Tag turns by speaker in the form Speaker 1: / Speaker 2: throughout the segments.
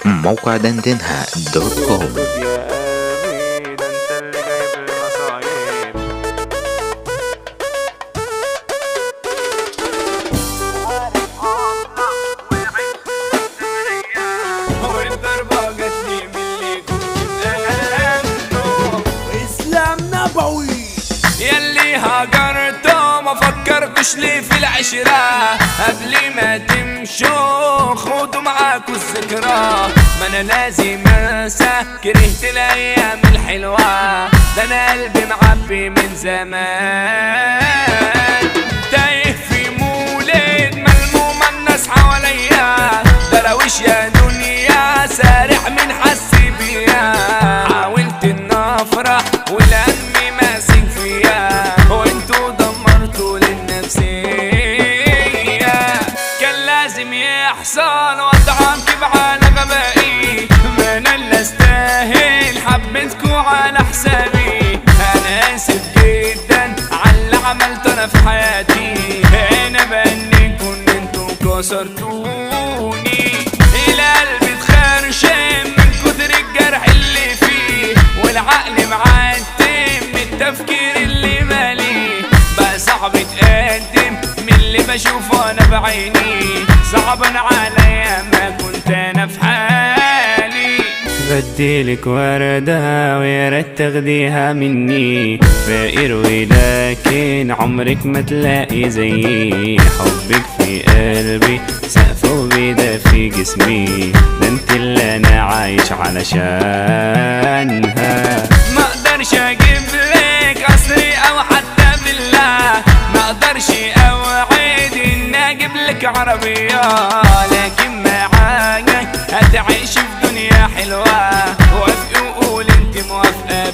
Speaker 1: موقع دندنها دوت كوم
Speaker 2: يا قلبي ده انت اللي جايب لي مصايب هو الضربة جاتني من اللي كنت مأمنه
Speaker 3: اسلام نبوي
Speaker 2: يلي هاجرته ما فكرتش ليه في العشرة قبل ما تمشوا خدوا معاكوا الذكرى ما انا لازم انسى كرهت الايام الحلوة ده انا قلبي معبي من زمان تايه في مولد ملموم الناس حواليا درويش يا دنيا سارح من حسي بيا حاولت ان افرح والهم ماسك فيا وانتوا دمرتوا للنفسية كان لازم يحصل واتعاقب على غبائي ما انا اللي استاهل حبيتكوا على حسابي انا اسف جدا على اللي عملته انا في حياتي انا بانيكوا ان انتوا كسرتوني الى قلبي اتخرشم من كتر الجرح اللي فيه والعقل معتم من التفكير اللي مالي بقى صعب اتقدم من اللي بشوفه انا بعيني صعبا عليا ما كنت انا في حالي بديلك وردة ويا ريت تاخديها مني فقير ولكن عمرك ما تلاقي زيي حبك في قلبي سقف وبيدا في جسمي ده انت اللي انا عايش علشانها ما اقدرش اجيب لك قصري او حتى بالله ما اقدرش اوعد ان اجيب لك عربيه لكن معاك هتعيش في دنيا حلوه وافقي وقول انت موافقه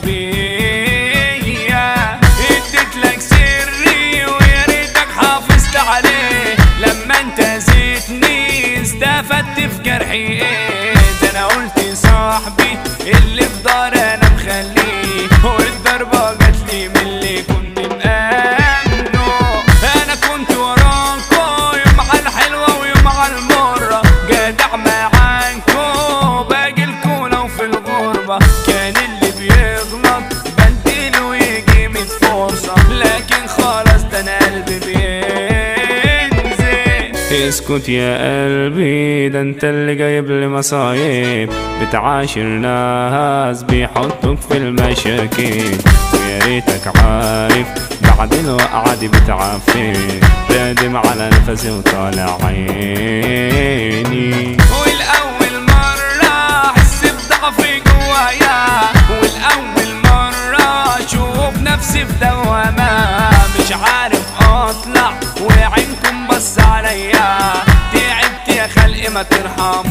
Speaker 2: بيا اديت لك سري ويا ريتك حافظت عليه لما انت زيتني استفدت في جرحي ايه ده انا قلت صاحبي اللي في دار انا مخليه والضربه جاتلي من اللي كنت مأمنه انا كنت وراكو يوم على الحلوه ويوم على المره جدع معاكو باجيلكو لو في الغربه كان اللي بيغلط بديله ويجي من فرصه لكن خلاص ده انا قلبي بينزل اسكت يا قلبي ده انت اللي جايب لي مصايب بتعاشر ناس بيحطوك في المشاكل ويا ريتك عارف بعد الوقعة دي بتعفن رادم على نفسي وطالع عيني والأول مرة أحس بضعفي جوايا والأول مرة أشوف نفسي في دوامة مش عارف أطلع وعينكم بص عليا تعبت يا خلق ما ترحموني